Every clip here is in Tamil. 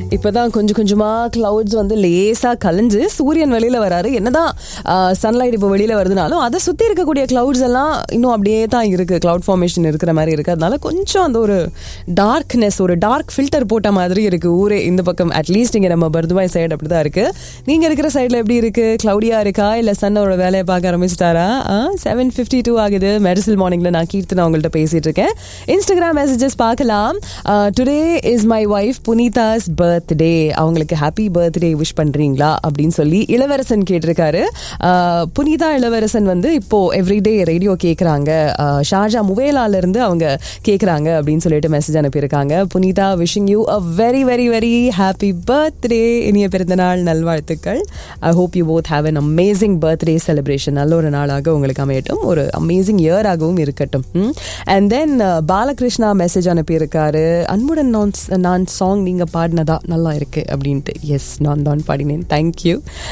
இப்பதான் கொஞ்சம் கொஞ்சமா கிளவுட்ஸ் வந்து லேசா கலைஞ்சு சூரியன் வெளியில வராரு என்னதான் சன்லைட் இப்போ வெளியில வருதுனாலும் அதை சுத்தி இருக்கக்கூடிய கிளவுட்ஸ் எல்லாம் இன்னும் அப்படியே தான் இருக்கு கிளவுட் ஃபார்மேஷன் இருக்கிற மாதிரி இருக்கு அதனால கொஞ்சம் அந்த ஒரு டார்க்னஸ் ஒரு டார்க் ஃபில்டர் போட்ட மாதிரி இருக்கு ஊரே இந்த பக்கம் அட்லீஸ்ட் இங்க நம்ம பர்துபாய் சைடு அப்படிதான் இருக்கு நீங்க இருக்கிற சைடுல எப்படி இருக்கு கிளவுடியா இருக்கா இல்ல சன்னோட வேலையை பார்க்க ஆரம்பிச்சிட்டாரா செவன் ஃபிஃப்டி டூ ஆகுது மெடிசல் மார்னிங்ல நான் கீர்த்தனா உங்கள்கிட்ட பேசிட்டு இருக்கேன் இன்ஸ்டாகிராம் மெசேஜஸ் பார்க்கலாம் today is my wife Punitha's birthday அவங்களுக்கு ஹாப்பி பர்த்டே விஷ் பண்றீங்களா அப்படின்னு சொல்லி இளவரசன் கேட்டிருக்காரு அஹ், புனிதா இளவரசன் வந்து இப்போ எவ்ரிடே ரேடியோ கேட்குறாங்க ஷார்ஜா முவேலால இருந்து அவங்க கேட்குறாங்க அப்படின்னு சொல்லிட்டு மெசேஜ் அனுப்பியிருக்காங்க Punitha wishing you a very very very happy birthday இனிய பிறந்தநாள் நல்வாழ்த்துக்கள் I hope you both have an amazing birthday celebration நல்ல ஒரு நாளாக உங்களுக்கு அமையட்டும் ஒரு அமேசிங் இயராகவும் இருக்கட்டும் அண்ட் தென் பாலகிருஷ்ணா மெசேஜ் அனுப்பியிருக்காரு அன்புடன் நான் நான் சாங் நீங்க பாடினதா நல்லா இருக்கு அப்படின்ட்டு எஸ் நான் தான் பாடினேன் தேங்க்யூ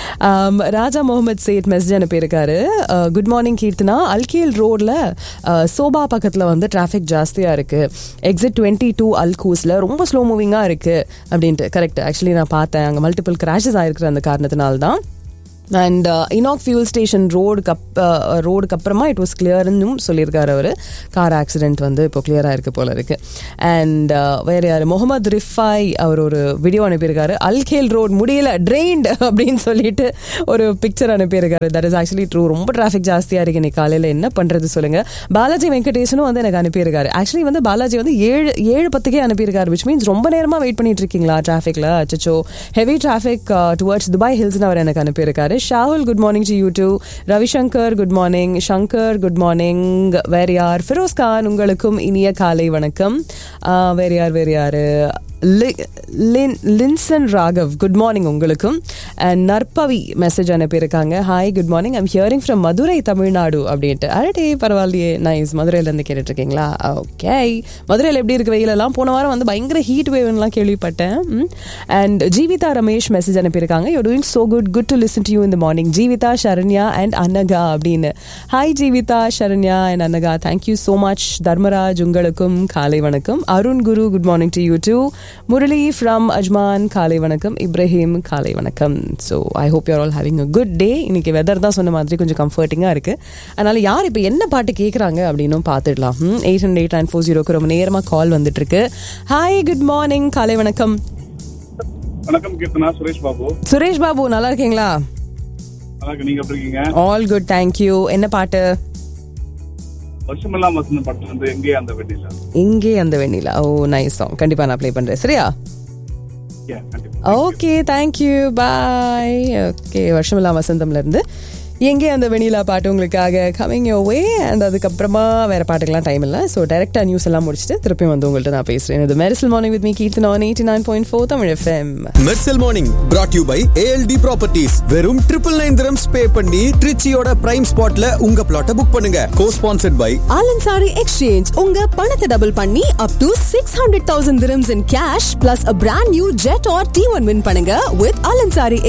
ராஜா முகமது சேத் மெசேஜ் அனுப்பியிருக்காரு குட் மார்னிங் கீர்த்தனா அல்கேல் ரோட்ல சோபா பக்கத்துல வந்து டிராஃபிக் ஜாஸ்தியா இருக்கு எக்ஸிட் டுவெண்ட்டி டூ அல்கூஸ்ல ரொம்ப ஸ்லோ மூவிங்கா இருக்கு அப்படின்ட்டு கரெக்ட் ஆக்சுவலி நான் பார்த்தேன் அங்கே மல்டிபிள் கிராஷஸ் ஆயிருக்கிற அந்த காரணத்தினால தான் அண்ட் இனாக் ஃபியூல் ஸ்டேஷன் ரோடுக்கு அப் ரோடுக்கு அப்புறமா இட் வாஸ் கிளியர்னு சொல்லியிருக்காரு அவர் கார் ஆக்சிடென்ட் வந்து இப்போ கிளியராக இருக்கு போல இருக்கு அண்ட் வேற யார் முகமது ரிஃபாய் அவர் ஒரு வீடியோ அனுப்பியிருக்காரு அல்கேல் ரோட் முடியல ட்ரெயின்ட் அப்படின்னு சொல்லிட்டு ஒரு பிக்சர் அனுப்பியிருக்காரு தட் இஸ் ஆக்சுவலி ட்ரூ ரொம்ப டிராஃபிக் ஜாஸ்தியாக இருக்கு இன்னைக்கு காலையில் என்ன பண்ணுறது சொல்லுங்க பாலாஜி வெங்கடேஷனும் வந்து எனக்கு அனுப்பியிருக்காரு ஆக்சுவலி வந்து பாலாஜி வந்து ஏழு ஏழு பத்துக்கே அனுப்பியிருக்காரு விச் மீன்ஸ் ரொம்ப நேரமாக வெயிட் பண்ணிட்டு இருக்கீங்களா டிராஃபிக்ல அச்சோ ஹெவி டிராஃபிக் டுவர்ட்ஸ் துபாய் ஹில்ஸ்னு அவர் எனக்கு அனுப்பியிருக்காரு Shahul good morning to you too Ravishankar good morning Shankar good morning வேற யார் ஃபிரோஸ் கான் உங்களுக்கும் இனிய காலை வணக்கம் ஆஹ் வேற யார் வேற யாரு லி- லின்- லின்சன் ராகவ் குட் மார்னிங் உங்களுக்கும் அண்ட் நற்பவி மெசேஜ் அனுப்பியிருக்காங்க hi good morning I'm hearing from Madurai Tamil Nadu அப்படின்ட்டு அரட்டே பரவாயில்லையே நைஸ் மதுரையிலேருந்து கேட்டுட்டு இருக்கீங்களா ஓகே மதுரையில் எப்படி இருக்கு வெயிலெல்லாம் போன வாரம் வந்து பயங்கர ஹீட் வேவ்லாம் கேள்விப்பட்டேன் அண்ட் ஜீவிதா ரமேஷ் மெசேஜ் அனுப்பியிருக்காங்க you doing so good good to listen to you இந்த மார்னிங் ஜீவிதா சரண்யா அண்ட் அன்னகா அப்படின்னு hi Jeevitha Saranya and Annaka thank you so much Dharmaraj உங்களுக்கும் காலை வணக்கம் Arun Guru good morning to you too Murali from Ajman காலை வணக்கம் இப்ராஹிம் காலை வணக்கம் so I hope your all having a good day இன்னைக்கு வெதர் தான் சொன்ன மாதிரி கொஞ்சம் கம்ஃபர்டிங்காக இருக்கு அதனால யார் இப்போ என்ன பாட்டு கேட்குறாங்க அப்படின்னும் பார்த்துடலாம் eight hundred eight nine four ஜீரோக்கு ரொம்ப நேரமாக கால் வந்துட்டு இருக்கு ஹாய் குட் மார்னிங் காலை வணக்கம் வணக்கம் கீர்த்தனா சுரேஷ் பாபு சுரேஷ் பாபு நல்லா இருக்கீங்களா நல்லா இருக்கு. நீங்க எப்படி இருக்கீங்க ஆல் குட் தேங்க்யூ என்ன பாட்டு வருஷமெல்லாம் வசந்த படத்துல இருந்து எங்கே அந்த வெட்டில இங்கே அந்த வெண்ணிலா ஓ நைஸ் சாங் கண்டிப்பா நான் ப்ளே பண்றேன் சரியா கண்டிப்பா ஓகே தேங்க்யூ பாய் ஓகே வருஷமில்லா வசந்தம்ல இருந்து எங்கே அந்த வெண்ணிலா பாட்டு உங்களுக்காக கமிங் யோ வே அண்ட் அதுக்கப்புறமா வேற பாட்டுக்கெல்லாம் டைம் இல்லை ஸோ டேரக்டா நியூஸ் எல்லாம் முடிச்சுட்டு திருப்பி வந்து உங்கள்கிட்ட நான் பேசுறேன் இது Mersal morning with me Keerthan on eighty nine point four Tamil FM Mersal morning brought you by ALT properties வெறும் ட்ரிபிள் நைன் திரம்ஸ் பே பண்ணி ட்ரிச்சியோட பிரைம் ஸ்பாட்ல உங்க பிளாட்டை புக் பண்ணுங்க co sponsored by Al Ansari exchange உங்க பணத்தை டபுள் பண்ணி up to six hundred thousand dirhams in cash plus a brand new Jetour T one win பண்ணுங்க வித் ஆலன்சாரி